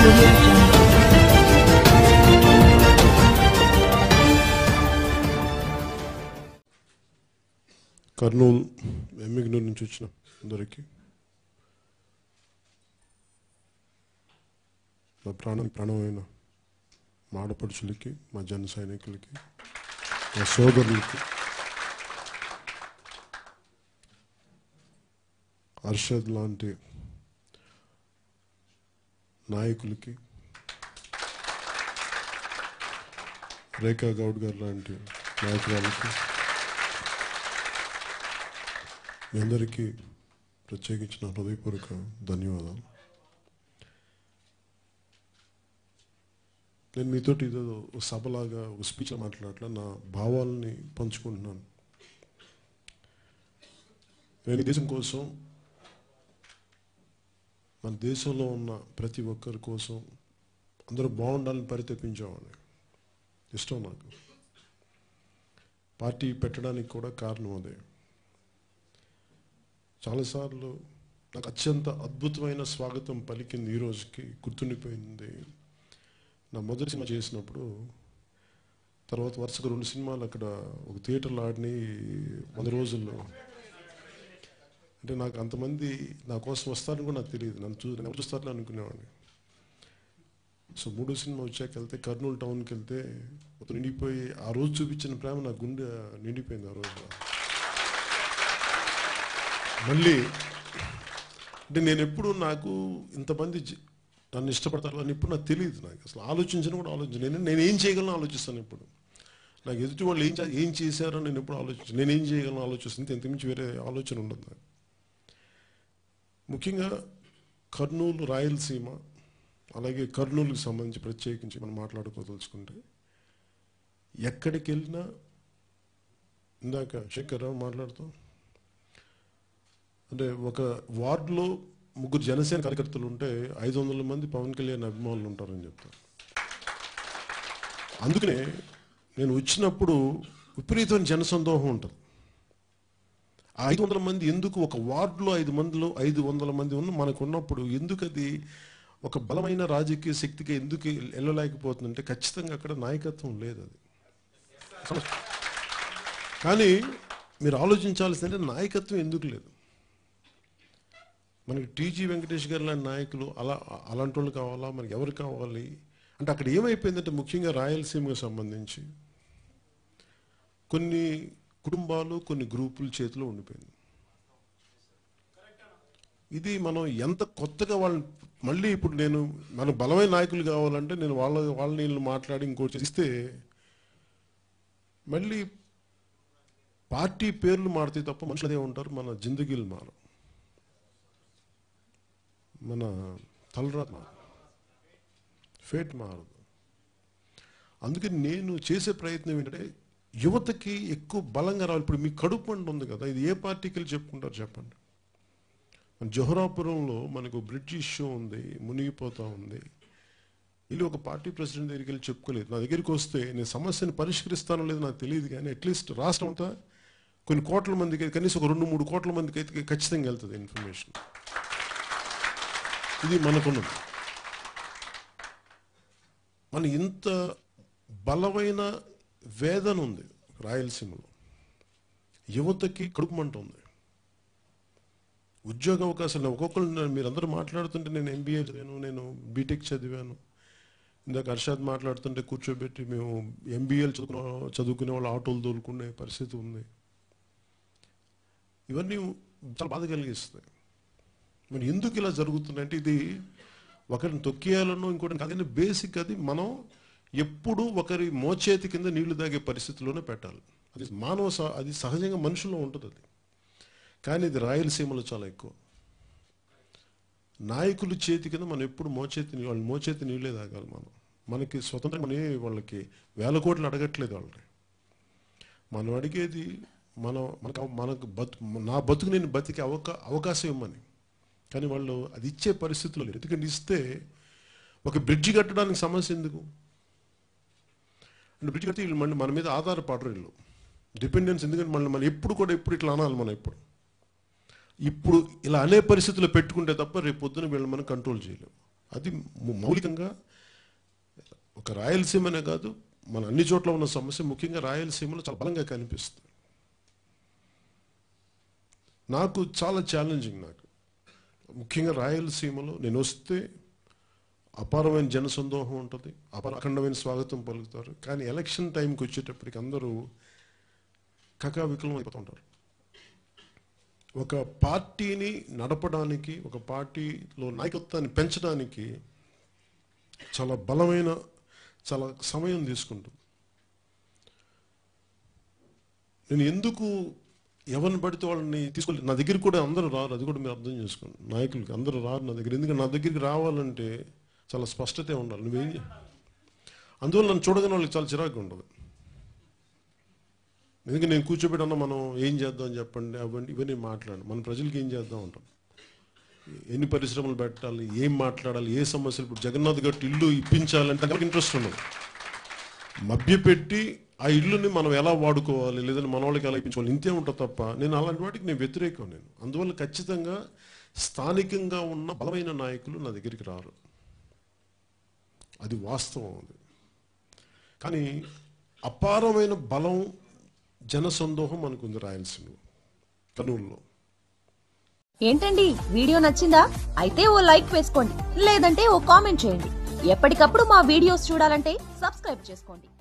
audio jungle. Kurnool Emmiganur నుంచి వచ్చిన అందరికి మా ప్రాణం ప్రాణమైన మా ఆడపడుచులకి మా జన సైనికులకి మా సోదరులకి అర్షద్ లాంటి నాయకులకి రేఖా గౌడ్ గారు లాంటి నాయకురాలకి మీ అందరికీ ప్రత్యేకించిన హృదయపూర్వక ధన్యవాదాలు నేను మీతోటి ఏదో ఒక సభలాగా ఒక స్పీచ్ మాట్లాడట్లా నా భావాలని పంచుకుంటున్నాను నేను ఈ దేశం కోసం మన దేశంలో ఉన్న ప్రతి ఒక్కరి కోసం అందరూ బాగుండాలని పరితపించేవాడిని ఇష్టం నాకు పార్టీ పెట్టడానికి కూడా కారణం అదే చాలాసార్లు నాకు అత్యంత అద్భుతమైన స్వాగతం పలికింది ఈ రోజుకి గుర్తుండిపోయింది నా మొదటి సినిమా చేసినప్పుడు తర్వాత వరుసగా రెండు సినిమాలు అక్కడ ఒక థియేటర్లో ఆడిని వంద రోజుల్లో అంటే నాకు అంతమంది నా కోసం వస్తారని కూడా నాకు తెలియదు నన్ను చూ నన్ను చూస్తారని అనుకునేవాడిని సో మూడో సినిమా వచ్చాక వెళ్తే కర్నూలు టౌన్కి వెళ్తే మొత్తం నిండిపోయి ఆ రోజు చూపించిన ప్రేమ నా గుండె నిండిపోయింది ఆ రోజు మళ్ళీ అంటే నేను ఎప్పుడు నాకు ఇంతమంది జ- నన్ను ఇష్టపడతారు అని ఇప్పుడు నాకు తెలియదు నాకు అసలు ఆలోచించిన కూడా ఆలోచించను నేను నేను ఏం చేయగలను ఆలోచిస్తాను ఇప్పుడు నాకు ఎదుటి వాళ్ళు ఏం చే- ఏం చేశారో నేను ఎప్పుడు ఆలోచించను నేను ఏం చేయగలను ఆలోచిస్తుంది ఇంతకుమించి వేరే ఆలోచన ఉండదు నాకు ముఖ్యంగా కర్నూలు రాయలసీమ అలాగే కర్నూలుకి సంబంధించి ప్రత్యేకించి మనం మాట్లాడుకోదలుచుకుంటే ఎక్కడికి వెళ్ళినా ఇందాక శేఖర్రావు మాట్లాడుతూ అంటే ఒక వార్డులో ముగ్గురు జనసేన కార్యకర్తలు ఉంటే ఐదు వందల మంది పవన్ కళ్యాణ్ అభిమానులు ఉంటారని చెప్తారు అందుకనే నేను వచ్చినప్పుడు విపరీతమైన జనసందోహం ఉంటుంది ఆ ఐదు వందల మంది ఎందుకు ఒక వార్డులో ఐదు మందిలో ఐదు వందల మంది ఉన్న మనకు ఉన్నప్పుడు ఎందుకు అది ఒక బలమైన రాజకీయ శక్తికి ఎందుకు వెళ్ళలేకపోతుందంటే ఖచ్చితంగా అక్కడ నాయకత్వం లేదు అది కానీ మీరు ఆలోచించాల్సిందంటే నాయకత్వం ఎందుకు లేదు మనకి టీజీ వెంకటేష్ గారు లాంటి నాయకులు అలా అలాంటి వాళ్ళు కావాలా మనకి ఎవరు కావాలి అంటే అక్కడ ఏమైపోయిందంటే ముఖ్యంగా రాయలసీమకు సంబంధించి కొన్ని కుటుంబాలు కొన్ని గ్రూపుల చేతిలో ఉండిపోయింది ఇది మనం ఎంత కొత్తగా వాళ్ళని మళ్ళీ ఇప్పుడు నేను మన బలమైన నాయకులు కావాలంటే నేను వాళ్ళ వాళ్ళ నీళ్ళు మాట్లాడి ఇంకోటి చేస్తే మళ్ళీ పార్టీ పేర్లు మారితే తప్ప మనుషులు అదే ఉంటారు మన జిందగీలు మారు మన తలరాత మారదు ఫేట్ మారదు అందుకని నేను చేసే ప్రయత్నం ఏంటంటే యువతకి ఎక్కువ బలంగా రావాలి ఇప్పుడు మీ కడుపు పండు ఉంది కదా ఇది ఏ పార్టీకి వెళ్ళి చెప్పుకుంటారు చెప్పండి మన జోహరాపురంలో మనకు బ్రిడ్జ్ ఇష్యూ ఉంది మునిగిపోతా ఉంది వీళ్ళు ఒక పార్టీ ప్రెసిడెంట్ దగ్గరికి వెళ్ళి చెప్పుకోలేదు నా దగ్గరికి వస్తే నేను సమస్యను పరిష్కరిస్తానో లేదో నాకు తెలియదు కానీ అట్లీస్ట్ రాష్ట్రం అంతా కొన్ని కోట్ల మందికి కనీసం ఒక రెండు మూడు కోట్ల మందికి అయితే ఖచ్చితంగా వెళ్తుంది ఇన్ఫర్మేషన్ ఇది మనకున్నది మన ఇంత బలమైన వేదన ఉంది రాయలసీమలో యువతకి కడుపు మంట ఉంది ఉద్యోగ అవకాశాలు ఒక్కొక్కరు నన్ను మీరందరూ మాట్లాడుతుంటే నేను ఎంబీఏ చదివాను నేను బీటెక్ చదివాను ఇందాక హర్షాద్ మాట్లాడుతుంటే కూర్చోబెట్టి మేము ఎంబీఏలు చదువుకున్న చదువుకునే వాళ్ళు ఆటోలు తోలుకునే పరిస్థితి ఉంది ఇవన్నీ చాలా బాధ కలిగిస్తాయి మరి ఎందుకు ఇలా జరుగుతుందంటే ఇది ఒకరిని తొక్కేయాలనో ఇంకోటి కాదని బేసిక్ అది మనం ఎప్పుడు ఒకరి మోచేతి కింద నీళ్లు తాగే పరిస్థితిలోనే పెట్టాలి అది మానవ సహ- అది సహజంగా మనుషుల్లో ఉంటుంది అది కానీ ఇది రాయలసీమలో చాలా ఎక్కువ నాయకుల చేతి కింద మనం ఎప్పుడు మోచేతి నీ- వాళ్ళ మోచేతి నీళ్ళే తాగాలి మనం మనకి స్వతంత్రం అని వాళ్ళకి వేల కోట్లు అడగట్లేదు వాళ్ళని మనం అడిగేది మనం మనకు మనకు బతు నా బతుకు నేను బతికే అవకా అవకాశం ఇవ్వమని కానీ వాళ్ళు అది ఇచ్చే పరిస్థితుల్లో లేరు ఎందుకంటే ఇస్తే ఒక బ్రిడ్జి కట్టడానికి సమస్య ఎందుకు అంటే బ్రిడ్జ్ కడితే వీళ్ళు మళ్ళీ మన మీద ఆధారపడరు వీళ్ళు డిపెండెన్స్ ఎందుకంటే మళ్ళీ మనం ఎప్పుడు కూడా ఎప్పుడు ఇట్లా అనాలి మనం ఎప్పుడు ఇప్పుడు ఇలా అనే పరిస్థితుల్లో పెట్టుకుంటే తప్ప రేపు పొద్దున వీళ్ళు మనం కంట్రోల్ చేయలేము అది ము- మౌలికంగా ఒక రాయలసీమనే కాదు మన అన్ని చోట్ల ఉన్న సమస్య ముఖ్యంగా రాయలసీమలో చాలా బలంగా కనిపిస్తుంది నాకు చాలా ఛాలెంజింగ్ నాకు ముఖ్యంగా రాయలసీమలో నేను వస్తే అపారమైన జనసందోహం ఉంటుంది అపార అఖండమైన స్వాగతం పలుకుతారు కానీ ఎలక్షన్ టైంకి వచ్చేటప్పటికి అందరూ కకావికలం అయిపోతూ ఉంటారు ఒక పార్టీని నడపడానికి ఒక పార్టీలో నాయకత్వాన్ని పెంచడానికి చాలా బలమైన చాలా సమయం తీసుకుంటుంది నేను ఎందుకు ఎవరిని పడితే వాళ్ళని తీసుకోలేదు నా దగ్గరికి కూడా అందరూ రారు అది కూడా మీరు అర్థం చేసుకోండి నాయకులకి అందరూ రారు నా దగ్గర ఎందుకంటే నా దగ్గరికి రావాలంటే చాలా స్పష్టతే ఉండాలి నువ్వేం చే- అందువల్ల నన్ను చూడగానే వాళ్ళకి చాలా చిరాకు ఉండదు ఎందుకంటే నేను కూర్చోబెట్టన్నా మనం ఏం చేద్దాం చెప్పండి అవ్వండి ఇవన్నీ మాట్లాడండి మన ప్రజలకి ఏం చేద్దాం అంటాం ఎన్ని పరిశ్రమలు పెట్టాలి ఏం మాట్లాడాలి ఏ సమస్యలు ఇప్పుడు జగన్నాథ్ గట్టు ఇల్లు ఇప్పించాలంటే నాకు ఇంట్రెస్ట్ ఉండదు మభ్యపెట్టి ఆ ఇల్లుని మనం ఎలా వాడుకోవాలి లేదంటే మన వాళ్ళకి ఎలా ఇప్పించుకోవాలి ఇంతే ఉంటుంది తప్ప నేను అలాంటి వాటికి నేను వ్యతిరేకం నేను అందువల్ల ఖచ్చితంగా స్థానికంగా ఉన్న బలమైన నాయకులు నా దగ్గరికి రారు అది వాస్తవం అది కానీ అపారమైన బలం జనసందోహం మనకుంది రాయలసీమలో కర్నూలులో ఏంటండి వీడియో నచ్చిందా అయితే ఓ లైక్ వేసుకోండి లేదంటే ఓ కామెంట్ చేయండి ఎప్పటికప్పుడు మా వీడియోస్ చూడాలంటే సబ్స్క్రైబ్ చేసుకోండి